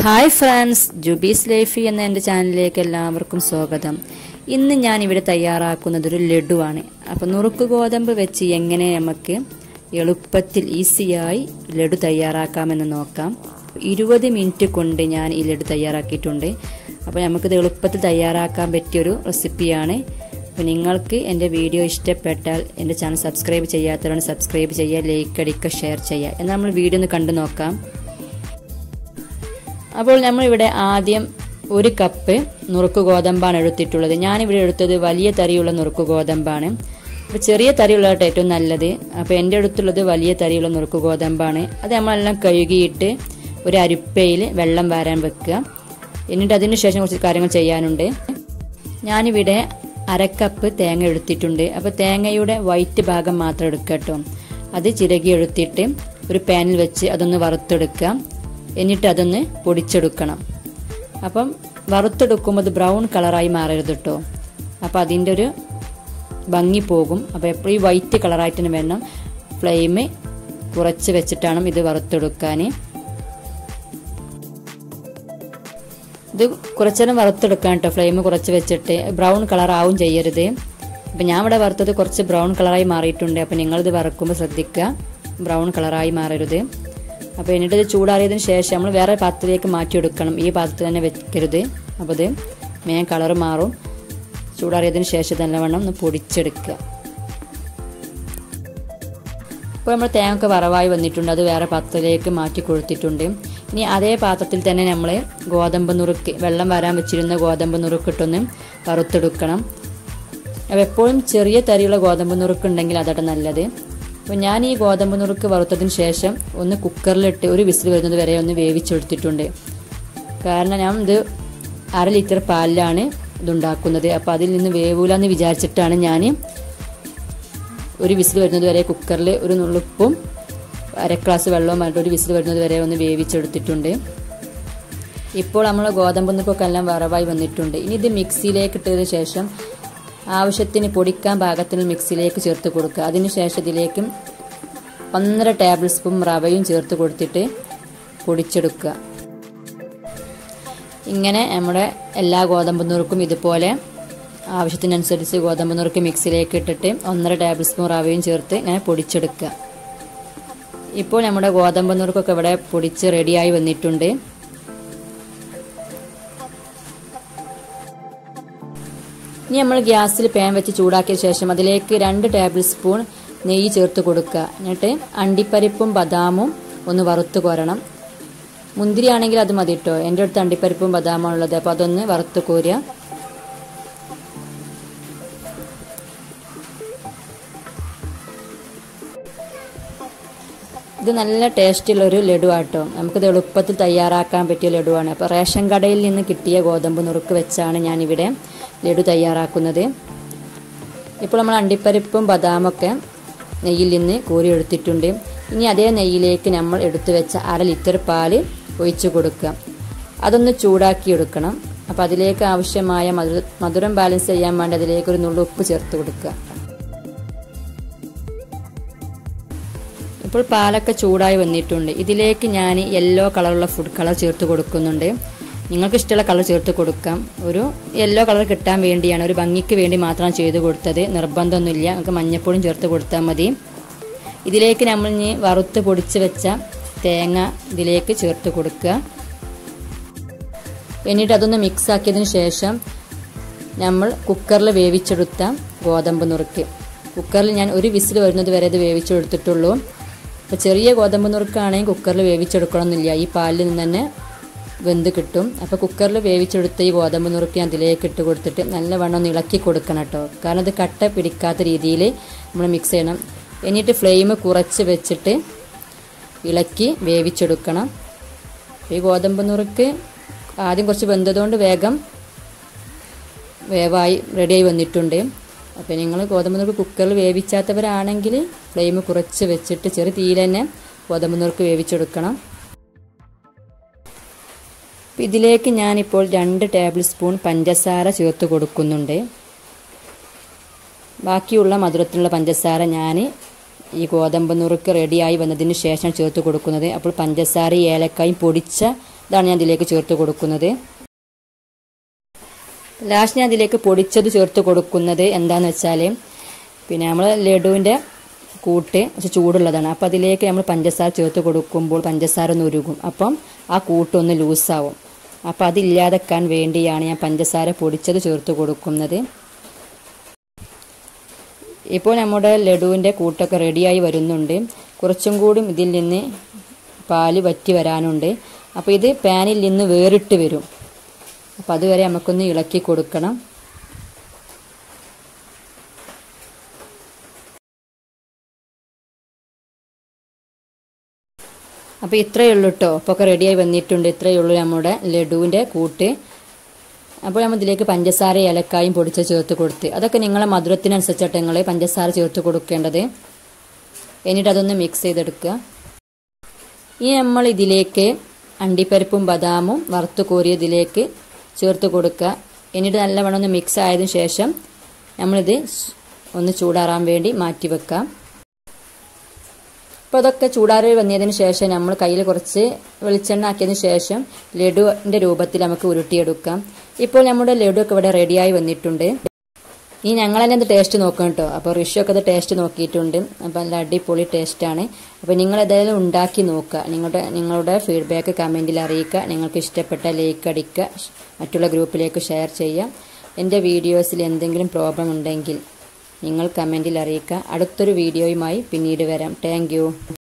hi friends Jubi's leafy എന്ന എൻ്റെ ചാനലിലേക്ക് എല്ലാവർക്കും സ്വാഗതം ഇന്ന് ഞാൻ ഇവിടെ തയ്യാറാക്കുന്നത് ഒരു ലഡുവാണ് അപ്പോൾ നുറുക്ക് ഗോതമ്പ് വെച്ച് എങ്ങനെ നമുക്ക് എളുപ്പത്തിൽ ഈസിയായി ലഡു തയ്യാറാക്കാമെന്ന് നോക്കാം ഇരുപത് മിനിറ്റ് കൊണ്ട് ഞാൻ ഈ ലഡു തയ്യാറാക്കിയിട്ടുണ്ട് അപ്പോൾ നമുക്കിത് എളുപ്പത്തിൽ തയ്യാറാക്കാൻ പറ്റിയൊരു റെസിപ്പിയാണ് അപ്പോൾ നിങ്ങൾക്ക് എൻ്റെ വീഡിയോ ഇഷ്ടപ്പെട്ടാൽ എൻ്റെ ചാനൽ സബ്സ്ക്രൈബ് ചെയ്യാത്തവരാണ് സബ്സ്ക്രൈബ് ചെയ്യുക ലൈക്ക് അടിക്കുക ഷെയർ ചെയ്യുക എന്നാൽ നമ്മൾ വീഡിയോ ഒന്ന് കണ്ടു നോക്കാം അപ്പോൾ നമ്മളിവിടെ ആദ്യം ഒരു കപ്പ് നുറുക്ക് ഗോതമ്പാണ് എടുത്തിട്ടുള്ളത് ഞാനിവിടെ എടുത്തത് വലിയ തരിയുള്ള നുറുക്ക് ഗോതമ്പാണ് അപ്പോൾ ചെറിയ തരിയുള്ളതായിട്ട് ഏറ്റവും നല്ലത് അപ്പോൾ എൻ്റെ അടുത്തുള്ളത് വലിയ തരിയുള്ള നുറുക്ക് ഗോതമ്പാണ് അത് നമ്മളെല്ലാം കഴുകിയിട്ട് ഒരു അരിപ്പയിൽ വെള്ളം വാരാൻ വെക്കുക എന്നിട്ട് അതിന് ശേഷം കുറച്ച് കാര്യങ്ങൾ ചെയ്യാനുണ്ട് ഞാനിവിടെ അരക്കപ്പ് തേങ്ങ എടുത്തിട്ടുണ്ട് അപ്പോൾ തേങ്ങയുടെ വൈറ്റ് ഭാഗം മാത്രം എടുക്കുക കേട്ടോ അത് ചിരകി എടുത്തിട്ട് ഒരു പാനിൽ വെച്ച് അതൊന്ന് വറുത്തെടുക്കുക എന്നിട്ട് അതൊന്ന് പൊടിച്ചെടുക്കണം അപ്പം വറുത്തെടുക്കുമ്പോൾ അത് ബ്രൗൺ കളറായി മാറരുത് കേട്ടോ അപ്പം അതിൻ്റെ ഒരു ഭംഗി പോകും അപ്പോൾ എപ്പോഴും ഈ വൈറ്റ് കളറായിട്ട് തന്നെ വേണം ഫ്ലെയിം കുറച്ച് വെച്ചിട്ടാണ് ഇത് വറുത്തെടുക്കാൻ ഇത് കുറച്ചേരം വറുത്തെടുക്കാൻ കേട്ടോ ഫ്ലെയിം കുറച്ച് വെച്ചിട്ട് ബ്രൗൺ കളർ ആവും ചെയ്യരുത് അപ്പം ഞാൻ ഇവിടെ വറുത്തത് കുറച്ച് ബ്രൗൺ കളറായി മാറിയിട്ടുണ്ട് അപ്പം നിങ്ങളിത് വറുക്കുമ്പോൾ ശ്രദ്ധിക്കുക ബ്രൗൺ കളറായി മാറരുത് അപ്പോൾ എന്നിട്ട് ഇത് ചൂടാറിയതിന് ശേഷം നമ്മൾ വേറെ പാത്രത്തിലേക്ക് മാറ്റിയെടുക്കണം ഈ പാത്രത്തിൽ തന്നെ വെക്കരുത് അപ്പോൾ ഇത് മേൻ കളർ മാറും ചൂടാറിയതിന് ശേഷം നല്ലവണ്ണം ഒന്ന് പൊടിച്ചെടുക്കുക ഇപ്പോൾ നമ്മൾ തേങ്ങ വറവായി വന്നിട്ടുണ്ട് അത് വേറെ പാത്രത്തിലേക്ക് മാറ്റി കൊടുത്തിട്ടുണ്ട് ഇനി അതേ പാത്രത്തിൽ തന്നെ നമ്മൾ ഗോതമ്പ് നുറുക്ക് വെള്ളം വരാൻ വെച്ചിരുന്ന ഗോതമ്പ് നുറുക്കിട്ടൊന്ന് വറുത്തെടുക്കണം അപ്പോൾ എപ്പോഴും ചെറിയ തരിയുള്ള ഗോതമ്പ് നുറുക്ക് ഉണ്ടെങ്കിൽ അതാണ് നല്ലത് അപ്പോൾ ഞാൻ ഈ ഗോതമ്പ് നുറുക്ക് വറുത്തതിന് ശേഷം ഒന്ന് കുക്കറിലിട്ട് ഒരു വിസിൽ വരുന്നത് വരെ ഒന്ന് വേവിച്ചെടുത്തിട്ടുണ്ട് കാരണം ഞാൻ ഇത് അര ലിറ്റർ പാലിലാണ് ഇതുണ്ടാക്കുന്നത് അപ്പോൾ അതിൽ നിന്ന് വേവൂലെന്ന് വിചാരിച്ചിട്ടാണ് ഞാൻ ഒരു വിസിൽ വരുന്നത് വരെ കുക്കറിൽ ഒരു നുള്ളുപ്പും അര ഗ്ലാസ് വെള്ളവും പറഞ്ഞിട്ട് ഒരു വിസിൽ വരുന്നത് വരെ ഒന്ന് വേവിച്ചെടുത്തിട്ടുണ്ട് ഇപ്പോൾ നമ്മൾ ഗോതമ്പ് നുക്കൊക്കെ എല്ലാം വറവായി വന്നിട്ടുണ്ട് ഇനി ഇത് മിക്സിയിലേക്ക് ഇട്ടതിന് ശേഷം ആവശ്യത്തിന് പൊടിക്കാൻ പാകത്തിന് മിക്സിയിലേക്ക് ചേർത്ത് കൊടുക്കുക അതിനുശേഷം ഇതിലേക്ക് ഒന്നര ടേബിൾ സ്പൂൺ റവയും ചേർത്ത് കൊടുത്തിട്ട് പൊടിച്ചെടുക്കുക ഇങ്ങനെ നമ്മുടെ എല്ലാ ഗോതമ്പ് നുറുക്കും ഇതുപോലെ ആവശ്യത്തിനനുസരിച്ച് ഗോതമ്പ് നുറുക്ക് മിക്സിയിലേക്ക് ഇട്ടിട്ട് ഒന്നര ടേബിൾ സ്പൂൺ റവയും ചേർത്ത് ഇങ്ങനെ പൊടിച്ചെടുക്കുക ഇപ്പോൾ നമ്മുടെ ഗോതമ്പ് നുറുക്കൊക്കെ ഇവിടെ പൊടിച്ച് റെഡിയായി വന്നിട്ടുണ്ട് ഇനി നമ്മൾ ഗ്യാസിൽ പാൻ വെച്ച് ചൂടാക്കിയ ശേഷം അതിലേക്ക് രണ്ട് ടേബിൾ സ്പൂൺ നെയ്യ് ചേർത്ത് കൊടുക്കുക എന്നിട്ട് അണ്ടിപ്പരിപ്പും ബദാമും ഒന്ന് വറുത്ത് കോരണം മുന്തിരി ആണെങ്കിൽ അത് മതി കേട്ടോ എൻ്റെ അടുത്ത് അണ്ടിപ്പരിപ്പും ബദാമാണ് ഉള്ളത് അപ്പോൾ അതൊന്ന് വറുത്ത് കോരുക ഇത് നല്ല ടേസ്റ്റുള്ള ഒരു ലഡു ആട്ടോ നമുക്കിത് എളുപ്പത്തിൽ തയ്യാറാക്കാൻ പറ്റിയ ലഡുവാണ് അപ്പോൾ റേഷൻ കടയിൽ നിന്ന് കിട്ടിയ ഗോതമ്പ് നുറുക്ക് വെച്ചാണ് ഞാനിവിടെ ലഡു തയ്യാറാക്കുന്നത് ഇപ്പോൾ നമ്മൾ അണ്ടിപ്പരിപ്പും ബദാമൊക്കെ നെയ്യിൽ നിന്ന് കോരി എടുത്തിട്ടുണ്ട് ഇനി അതേ നെയ്യിലേക്ക് നമ്മൾ എടുത്തു വെച്ച അര ലിറ്റർ പാല് ഒഴിച്ചു കൊടുക്കുക അതൊന്ന് ചൂടാക്കി എടുക്കണം അപ്പോൾ അതിലേക്ക് ആവശ്യമായ മധുര മധുരം ബാലൻസ് ചെയ്യാൻ വേണ്ടി അതിലേക്ക് ഒരു നുള്ളു ഉപ്പ് ചേർത്ത് കൊടുക്കുക ഇപ്പോൾ പാലൊക്കെ ചൂടായി വന്നിട്ടുണ്ട് ഇതിലേക്ക് ഞാൻ യെല്ലോ കളറുള്ള ഫുഡ് കളർ ചേർത്ത് കൊടുക്കുന്നുണ്ട് നിങ്ങൾക്ക് ഇഷ്ടമുള്ള കളർ ചേർത്ത് കൊടുക്കാം ഒരു യെല്ലോ കളർ കിട്ടാൻ വേണ്ടിയാണ് ഒരു ഭംഗിക്ക് വേണ്ടി മാത്രമാണ് ചെയ്ത് കൊടുത്തത് നിർബന്ധമൊന്നുമില്ല നമുക്ക് മഞ്ഞപ്പൊടിയും ചേർത്ത് കൊടുത്താൽ മതി ഇതിലേക്ക് നമ്മൾ ഇനി വറുത്ത് പൊടിച്ച് വെച്ച തേങ്ങ ഇതിലേക്ക് ചേർത്ത് കൊടുക്കുക എന്നിട്ട് അതൊന്ന് മിക്സ് ആക്കിയതിന് ശേഷം നമ്മൾ കുക്കറിൽ വേവിച്ചെടുത്ത ഗോതമ്പ് നുറുക്ക് കുക്കറിൽ ഞാൻ ഒരു വിസിൽ വരുന്നത് വരെ ഇത് വേവിച്ചെടുത്തിട്ടുള്ളൂ അപ്പോൾ ചെറിയ ഗോതമ്പ് നുറുക്കാണെങ്കിൽ കുക്കറിൽ വേവിച്ചെടുക്കണമെന്നില്ല ഈ പാലിൽ നിന്ന് തന്നെ വെന്ത് കിട്ടും അപ്പോൾ കുക്കറിൽ വേവിച്ചെടുത്ത ഈ ഗോതമ്പ് നുറുക്ക് ഞാൻ അതിലേക്ക് ഇട്ട് കൊടുത്തിട്ട് നല്ലവണ്ണം ഒന്ന് ഇളക്കി കൊടുക്കണം കേട്ടോ കാരണം ഇത് കട്ട പിടിക്കാത്ത രീതിയിൽ നമ്മൾ മിക്സ് ചെയ്യണം എന്നിട്ട് ഫ്ലെയിം കുറച്ച് വെച്ചിട്ട് ഇളക്കി വേവിച്ചെടുക്കണം ഈ ഗോതമ്പ് നുറുക്ക് ആദ്യം കുറച്ച് വെന്തതുകൊണ്ട് വേഗം വേവായി റെഡിയായി വന്നിട്ടുണ്ട് അപ്പോൾ നിങ്ങൾ ഗോതമ്പ് നുറുക്ക് കുക്കറിൽ വേവിച്ചാത്തവരാണെങ്കിൽ ഫ്ലെയിം കുറച്ച് വെച്ചിട്ട് ചെറിയ തീയിൽ തന്നെ ഗോതമ്പ് നുറുക്ക് വേവിച്ചെടുക്കണം ഇതിലേക്ക് ഞാനിപ്പോൾ രണ്ട് ടേബിൾ സ്പൂൺ പഞ്ചസാര ചേർത്ത് കൊടുക്കുന്നുണ്ട് ബാക്കിയുള്ള മധുരത്തിലുള്ള പഞ്ചസാര ഞാൻ ഈ ഗോതമ്പ് നുറുക്ക് റെഡിയായി വന്നതിന് ശേഷം ചേർത്ത് കൊടുക്കുന്നത് അപ്പോൾ പഞ്ചസാര ഏലക്കായും പൊടിച്ച ഇതാണ് ഞാൻ ഇതിലേക്ക് ചേർത്ത് കൊടുക്കുന്നത് ലാസ്റ്റ് ഞാൻ ഇതിലേക്ക് പൊടിച്ചത് ചേർത്ത് കൊടുക്കുന്നത് എന്താന്ന് വെച്ചാൽ പിന്നെ നമ്മൾ ലഡുവിൻ്റെ കൂട്ട് കുറച്ച് ചൂടുള്ളതാണ് അപ്പോൾ അതിലേക്ക് നമ്മൾ പഞ്ചസാര ചേർത്ത് കൊടുക്കുമ്പോൾ പഞ്ചസാര ഒന്ന് ഉരുകും അപ്പം ആ കൂട്ടൊന്ന് ലൂസാവും അപ്പോൾ അതില്ലാതെക്കാൻ വേണ്ടിയാണ് ഞാൻ പഞ്ചസാര പൊടിച്ചത് ചേർത്ത് കൊടുക്കുന്നത് ഇപ്പോൾ നമ്മുടെ ലഡുവിൻ്റെ കൂട്ടൊക്കെ റെഡിയായി വരുന്നുണ്ട് കുറച്ചും കൂടി ഇതിൽ നിന്ന് പാല് വറ്റി വരാനുണ്ട് അപ്പോൾ ഇത് പാനിൽ നിന്ന് വേറിട്ട് വരും അപ്പോൾ അതുവരെ നമുക്കൊന്ന് ഇളക്കി കൊടുക്കണം അപ്പോൾ ഇത്രയേ ഉള്ളൂ കേട്ടോ അപ്പോൾ ഒക്കെ റെഡിയായി വന്നിട്ടുണ്ട് ഇത്രയേ ഉള്ളൂ നമ്മുടെ ലഡുവിൻ്റെ കൂട്ട് അപ്പോൾ നമ്മൾ ഇതിലേക്ക് പഞ്ചസാര ഏലക്കായും പൊടിച്ച് ചേർത്ത് കൊടുത്ത് അതൊക്കെ നിങ്ങളെ മധുരത്തിനനുസരിച്ചിട്ട് നിങ്ങൾ പഞ്ചസാര ചേർത്ത് കൊടുക്കേണ്ടത് എന്നിട്ട് അതൊന്ന് മിക്സ് ചെയ്തെടുക്കുക ഇനി നമ്മൾ ഇതിലേക്ക് അണ്ടിപ്പരിപ്പും ബദാമും വറുത്ത് കോരിയതിലേക്ക് ചേർത്ത് കൊടുക്കുക എന്നിട്ട് നല്ലവണ്ണം ഒന്ന് മിക്സ് ആയതിനു ശേഷം നമ്മളിത് ഒന്ന് ചൂടാറാൻ വേണ്ടി മാറ്റി വെക്കാം അപ്പോൾ അതൊക്കെ ചൂടാറി വന്നതിന് ശേഷം നമ്മൾ കയ്യിൽ കുറച്ച് വെളിച്ചെണ്ണ ആക്കിയതിന് ശേഷം ലഡുവിൻ്റെ രൂപത്തിൽ നമുക്ക് ഉരുട്ടിയെടുക്കാം ഇപ്പോൾ നമ്മുടെ ലഡു ഒക്കെ ഇവിടെ റെഡിയായി വന്നിട്ടുണ്ട് ഇനി ഞങ്ങൾ തന്നെ അത് ടേസ്റ്റ് നോക്കാം കേട്ടോ അപ്പോൾ ഋഷി ഒക്കെ അത് ടേസ്റ്റ് നോക്കിയിട്ടുണ്ട് അപ്പോൾ നല്ല അടിപൊളി ടേസ്റ്റാണ് അപ്പോൾ നിങ്ങൾ ഏതായാലും ഉണ്ടാക്കി നോക്കുക നിങ്ങളുടെ നിങ്ങളുടെ ഫീഡ്ബാക്ക് കമൻറ്റിൽ അറിയിക്കുക നിങ്ങൾക്ക് ഇഷ്ടപ്പെട്ട ലൈക്ക് അടിക്കുക മറ്റുള്ള ഗ്രൂപ്പിലേക്ക് ഷെയർ ചെയ്യുക എൻ്റെ വീഡിയോസിൽ എന്തെങ്കിലും പ്രോബ്ലം ഉണ്ടെങ്കിൽ നിങ്ങൾ കമൻറ്റിൽ അറിയിക്കുക അടുത്തൊരു വീഡിയോയുമായി പിന്നീട് വരാം താങ്ക്